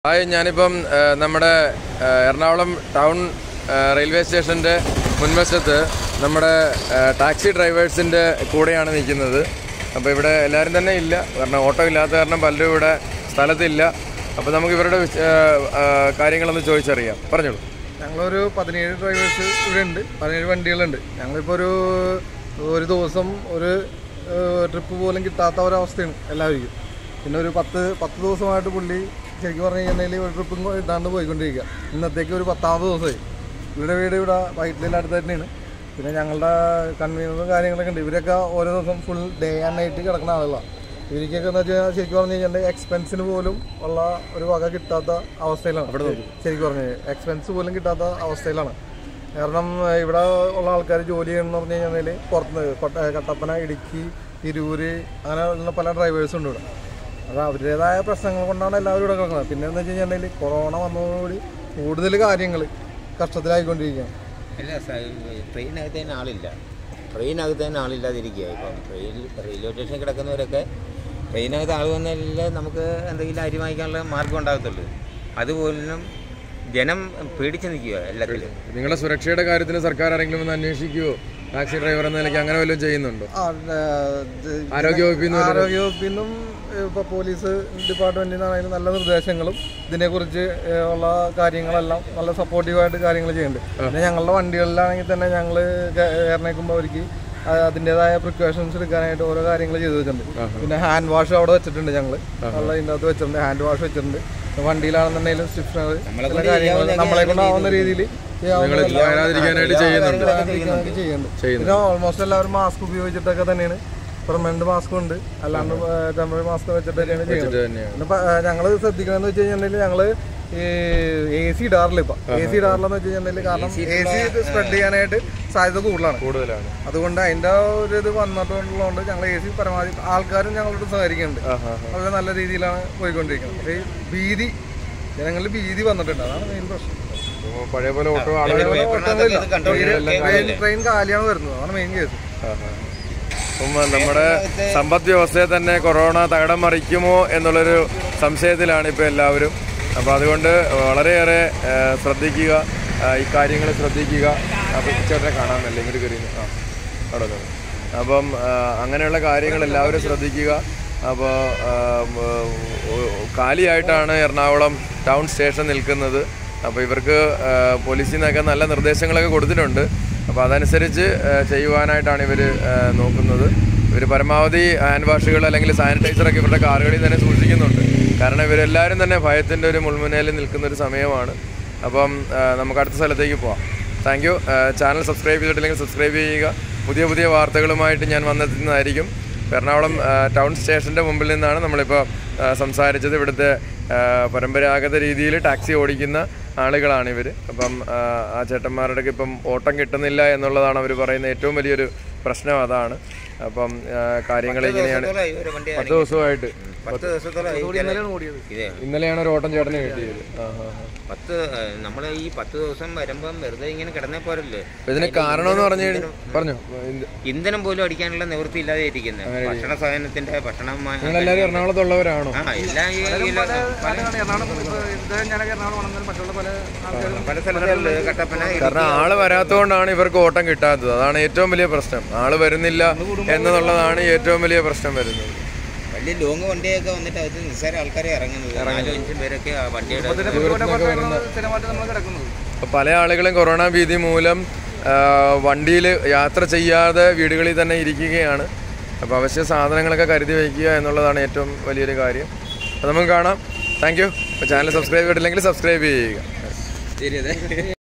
Hi ഞാനിപ്പം ആ, നമ്മുടെ ആ, എറണാകുളം ടൗൺ ആ, റെയിൽവേ സ്റ്റേഷൻ്റെ മുൻവശത്ത് നമ്മുടെ ആ, ടാക്സി ഡ്രൈവേഴ്സിൻ്റെ കൂടെയാണ് നിൽക്കുന്നത് അപ്പോൾ ഇവിടെ എല്ലാവരും തന്നെ ഇല്ല കാരണം ഓട്ടോ ഇല്ലാത്ത കാരണം പലരും ഇവിടെ സ്ഥലത്തില്ല അപ്പോൾ നമുക്ക് ഇവരുടെ വിശ- ആ, ആ, കാര്യങ്ങളൊന്ന് ചോദിച്ചറിയാം പറഞ്ഞോളൂ ഞങ്ങളൊരു പതിനേഴ് ഡ്രൈവേഴ്സ് ഇവിടെ ഉണ്ട് പതിനേഴ് വണ്ടികളുണ്ട് ഞങ്ങളിപ്പോൾ ഒരു ഒരു ദിവസം ഒരു ട്രിപ്പ് പോലും കിട്ടാത്ത ഒരവസ്ഥയാണ് എല്ലാവർക്കും പിന്നെ ഒരു പത്ത് പത്ത് ദിവസമായിട്ട് പുള്ളി ശരിക്കും പറഞ്ഞു കഴിഞ്ഞാൽ ഒരു ട്രിപ്പും ഇടാണ്ട് പോയിക്കൊണ്ടിരിക്കുക ഇന്നത്തേക്ക് ഒരു പത്താമത് ദിവസമായി ഇവിടെ വീട് ഇവിടെ വൈറ്റിലെ അടുത്ത് തന്നെയാണ് പിന്നെ ഞങ്ങളുടെ കൺവീനറും കാര്യങ്ങളൊക്കെ ഉണ്ട് ഇവരൊക്കെ ഓരോ ദിവസം ഫുൾ ഡേ ആൻഡ് നൈറ്റ് കിടക്കുന്ന ആളുകളാണ് ഇവർക്കൊക്കെ എന്ന് വെച്ചാൽ ശരിക്കും പറഞ്ഞു കഴിഞ്ഞാൽ എക്സ്പെൻസിന് പോലും ഉള്ള ഒരു വക കിട്ടാത്ത അവസ്ഥയിലാണ് ശരിക്കും പറഞ്ഞു എക്സ്പെൻസ് പോലും കിട്ടാത്ത അവസ്ഥയിലാണ് കാരണം ഏഹ്, ഇവിടെ ഉള്ള ആൾക്കാർ ജോലി ചെയ്യണമെന്ന് പറഞ്ഞു കഴിഞ്ഞാൽ പുറത്ത് കൊട്ട- കട്ടപ്പന ഇടുക്കി തിരൂര് അങ്ങനെ ഉള്ള പല ഡ്രൈവേഴ്സും ഉണ്ട് ഇവിടെ അത് അവരുടേതായ പ്രശ്നങ്ങൾ കൊണ്ടാണ് എല്ലാവരും ഇവിടെ കിടക്കുന്നത് പിന്നെ എന്ന് വെച്ച് കഴിഞ്ഞാൽ കൊറോണ വന്നതോടുകൂടി കൂടുതൽ കാര്യങ്ങൾ കഷ്ടത്തിലായിക്കൊണ്ടിരിക്കുകയാണ് അല്ല സ- ട്രെയിനകത്ത് തന്നെ ആളില്ല ട്രെയിനകത്ത് തന്നെ ആളില്ലാതിരിക്കുക ഇപ്പം ട്രെയിൻ റെയിൽവേ സ്റ്റേഷനിൽ കിടക്കുന്നവരൊക്കെ ട്രെയിനകത്ത് ആൾ വന്നാലല്ലേ നമുക്ക് എന്തെങ്കിലും അരി വാങ്ങിക്കാനുള്ള മാർഗം ഉണ്ടാകത്തുള്ളൂ അതുപോലും ജനം പേടിച്ച് നിൽക്കുക എല്ലാത്തിലും നിങ്ങളുടെ സുരക്ഷയുടെ കാര്യത്തിന് സർക്കാർ ആരെങ്കിലും ഒന്ന് അന്വേഷിക്കുമോ ടാക്സി ഡ്രൈവർ എന്ന നിലയ്ക്ക് അങ്ങനെ വല്ലതും ചെയ്യുന്നുണ്ടോ ആ, ഏഹ്, ഇത് ആരോഗ്യവകുപ്പിൽ നിന്ന് ആരോഗ്യവകുപ്പിൽ നിന്നും ഇപ്പോൾ പോലീസ് ഡിപ്പാർട്ട്മെന്റിൽ നിന്നാണെങ്കിലും നല്ല നിർദ്ദേശങ്ങളും ഇതിനെക്കുറിച്ച് ഏഹ്, ഉള്ള കാര്യങ്ങളെല്ലാം നല്ല സപ്പോർട്ടീവായിട്ട് കാര്യങ്ങൾ ചെയ്യുന്നുണ്ട് പിന്നെ ഞങ്ങളുടെ വണ്ടികളിലാണെങ്കിൽ തന്നെ ഞങ്ങൾ ഇറങ്ങിക്കുമ്പോൾ അവർക്ക് അതിൻ്റെതായ പ്രിക്കോഷൻസ് എടുക്കാനായിട്ട് ഓരോ കാര്യങ്ങൾ ചെയ്തു വെച്ചിട്ടുണ്ട് പിന്നെ ഹാൻഡ് വാഷ് അവിടെ വെച്ചിട്ടുണ്ട് ഞങ്ങൾ ഉള്ള ഇതിൻ്റെ അകത്ത് വെച്ചിട്ടുണ്ട് ഹാൻഡ് വാഷ് വെച്ചിട്ടുണ്ട് വണ്ടിയിലാണെന്നുണ്ടെങ്കിലും സ്റ്റിഫ്നർ നമ്മളെ എല്ലാ കൊണ്ട് കാര്യങ്ങളും ചെയ്യാവുന്ന നമ്മളെ കൊണ്ടാവുന്ന രീതിയിൽ നിങ്ങൾ വരാതിരിക്കാനായിട്ട് ചെയ്യുന്നുണ്ട് ചെയ്യുന്നുണ്ട് പിന്നെ ഓൾമോസ്റ്റ് എല്ലാവരും മാസ്ക് ഉപയോഗിച്ചിട്ടൊക്കെ തന്നെയാണ് പെർമനന്റ് മാസ്കും ഉണ്ട് അല്ലാണ്ട് ടെമ്പററി മാസ്ക് വെച്ചിട്ട് തന്നെയാണ് ചെയ്യുന്നത് തന്നെയാണ് പിന്നെ പ- ആ, ഞങ്ങള് ശ്രദ്ധിക്കണമെന്ന് വെച്ച് കഴിഞ്ഞിട്ടുണ്ടെങ്കിൽ ഞങ്ങള് എ സി ഇടാറില്ല ഇപ്പൊ എ സി ഇടാറില്ലെന്ന് വെച്ച് കഴിഞ്ഞിട്ടുണ്ടെങ്കിൽ കാരണം എ സി സ്പ്രെഡ് ചെയ്യാനായിട്ട് സാധ്യത കൂടുതലാണ് കൂടുതലാണ് അതുകൊണ്ട് അതിന്റെ ഒരു ഇത് വന്നിട്ടുള്ളതുകൊണ്ട് ഞങ്ങൾ എ സി പരമാവധി ആൾക്കാരും ഞങ്ങളോട് സഹകരിക്കുന്നുണ്ട് വളരെ നല്ല രീതിയിലാണ് പോയിക്കൊണ്ടിരിക്കുന്നത് പക്ഷേ ഈ ഭീതി ജനങ്ങളിൽ ഭീതി വന്നിട്ടുണ്ട് അതാണ് മെയിൻ പ്രശ്നം അപ്പൊ പഴയ പോലെ ഓട്ടോ ആളുകൾ അതേപോലെ ഓട്ടങ്ങളില്ല. ഇത് കണ്ടോണ്ട് ട്രെയിൻ- ട്രെയിൻ ട്രെയിൻ കാലിയാണ് വരുന്നത് അതാണ് മെയിൻ കേസ് അപ്പം നമ്മുടെ സമ്പദ് വ്യവസ്ഥയെ തന്നെ കൊറോണ തകിടം മറിക്കുമോ എന്നുള്ളൊരു സംശയത്തിലാണ് ഇപ്പോൾ എല്ലാവരും അപ്പോൾ അതുകൊണ്ട് വളരെയേറെ ആ, ശ്രദ്ധിക്കുക ആ, ഈ കാര്യങ്ങൾ ശ്രദ്ധിക്കുക അപ്പോൾ ചേട്ടനെ കാണാമല്ലേ ഇങ്ങോട്ട് കയറിയുന്നു ആ അവിടെ നിന്ന്. അപ്പം ആ, അങ്ങനെയുള്ള കാര്യങ്ങൾ എല്ലാവരും ശ്രദ്ധിക്കുക അപ്പോൾ കാലിയായിട്ടാണ് എറണാകുളം ടൗൺ സ്റ്റേഷൻ നിൽക്കുന്നത് അപ്പോൾ ഇവർക്ക് ആ, പോലീസിൽ നിന്നൊക്കെ നല്ല നിർദ്ദേശങ്ങളൊക്കെ കൊടുത്തിട്ടുണ്ട് അപ്പോൾ അതനുസരിച്ച് ആ, ചെയ്യുവാനായിട്ടാണ് ഇവർ നോക്കുന്നത് ഇവർ പരമാവധി ഹാൻഡ് വാഷുകൾ അല്ലെങ്കിൽ സാനിറ്റൈസറൊക്കെ ഇവരുടെ കാറുകളിൽ തന്നെ സൂക്ഷിക്കുന്നുണ്ട് കാരണം ഇവരെല്ലാവരും തന്നെ ഭയത്തിൻ്റെ ഒരു മുൾമുനയിൽ നിൽക്കുന്ന ഒരു സമയമാണ് അപ്പം ആ, നമുക്ക് അടുത്ത സ്ഥലത്തേക്ക് പോവാം താങ്ക് യു ചാനൽ സബ്സ്ക്രൈബ് ചെയ്തിട്ടില്ലെങ്കിൽ സബ്സ്ക്രൈബ് ചെയ്യുക പുതിയ പുതിയ വാർത്തകളുമായിട്ട് ഞാൻ വന്നെത്തുന്നതായിരിക്കും എറണാകുളം ആ, ടൗൺ സ്റ്റേഷൻ്റെ മുമ്പിൽ നിന്നാണ് നമ്മളിപ്പോൾ ആ, സംസാരിച്ചത് ഇവിടുത്തെ ആ, പരമ്പരാഗത രീതിയിൽ ടാക്സി ഓടിക്കുന്ന ആളുകളാണ് ഇവർ അപ്പം ആ, ആ ചേട്ടന്മാരുടെ ഇപ്പം ഓട്ടം കിട്ടുന്നില്ല എന്നുള്ളതാണ് അവർ പറയുന്ന ഏറ്റവും വലിയൊരു പ്രശ്നം അതാണ് അപ്പം ആ, കാര്യങ്ങൾ ഇങ്ങനെയാണ് ദിവസത്തോളമായി ഒരു വണ്ടി പത്ത് ദിവസമായിട്ട് പത്ത് ദിവസത്തോളം ഇതേ ഇന്നലെയാണ് ഒരു ഓട്ടം ചേട്ടന് കിട്ടിയത് ആ ആ ആ. പത്ത് നമ്മൾ ഈ പത്ത് ദിവസം വരുമ്പം വെറുതെ ഇങ്ങനെ കിടന്നേ പോരല്ലേ അപ്പൊ ഇതിന് കാരണം എന്ന് പറഞ്ഞു കഴിഞ്ഞാൽ പറഞ്ഞോ ഇത് ഇന്ധനം പോലും അടിക്കാനുള്ള നിവൃത്തി ഇല്ലാതെ ഇരിക്കുന്നത് ഭക്ഷണ സാധനത്തിന്റെ ഭക്ഷണം മ- നിങ്ങളെല്ലാവരും എറണാകുളത്തുള്ളവരാണോ ആ എല്ലാം ഈ- ഈ ലോ- പല എറണാകുളം ഇത് ഞാനൊക്കെ എറണാകുളം ആണെങ്കിലും മറ്റുള്ള പല ആൾക്കാരും പല സ്ഥലത്തുണ്ട് കട്ടപ്പന കാരണം ആള് വരാത്തതുകൊണ്ടാണ് ഇവർക്ക് ഓട്ടം കിട്ടാത്തത് അതാണ് ഏറ്റവും വലിയ പ്രശ്നം ആള് വരുന്നില്ല എന്നുള്ളതാണ് ഏറ്റവും വലിയ പ്രശ്നം വരുന്നത് വലിയ ലോങ് വണ്ടിയൊക്കെ വന്നിട്ട് അത് നിസ്സാര ആൾക്കാരെ ഇറങ്ങുന്നത് നാലും അഞ്ചും പേരൊക്കെ ആ വണ്ടിയുടെ സ്ഥിരമായിട്ട് നമ്മൾ കിടക്കുന്നത് അപ്പൊ പല ആളുകളും കൊറോണ ഭീതി മൂലം വണ്ടിയിൽ യാത്ര ചെയ്യാതെ വീടുകളിൽ തന്നെ ഇരിക്കുകയാണ് അപ്പോൾ അവശ്യ സാധനങ്ങളൊക്കെ കരുതി വയ്ക്കുക എന്നുള്ളതാണ് ഏറ്റവും വലിയൊരു കാര്യം അപ്പോൾ നമുക്ക് കാണാം താങ്ക് യു അപ്പോൾ ചാനൽ സബ്സ്ക്രൈബ് ചെയ്തിട്ടില്ലെങ്കിൽ സബ്സ്ക്രൈബ് ചെയ്യുക ശരി അതെ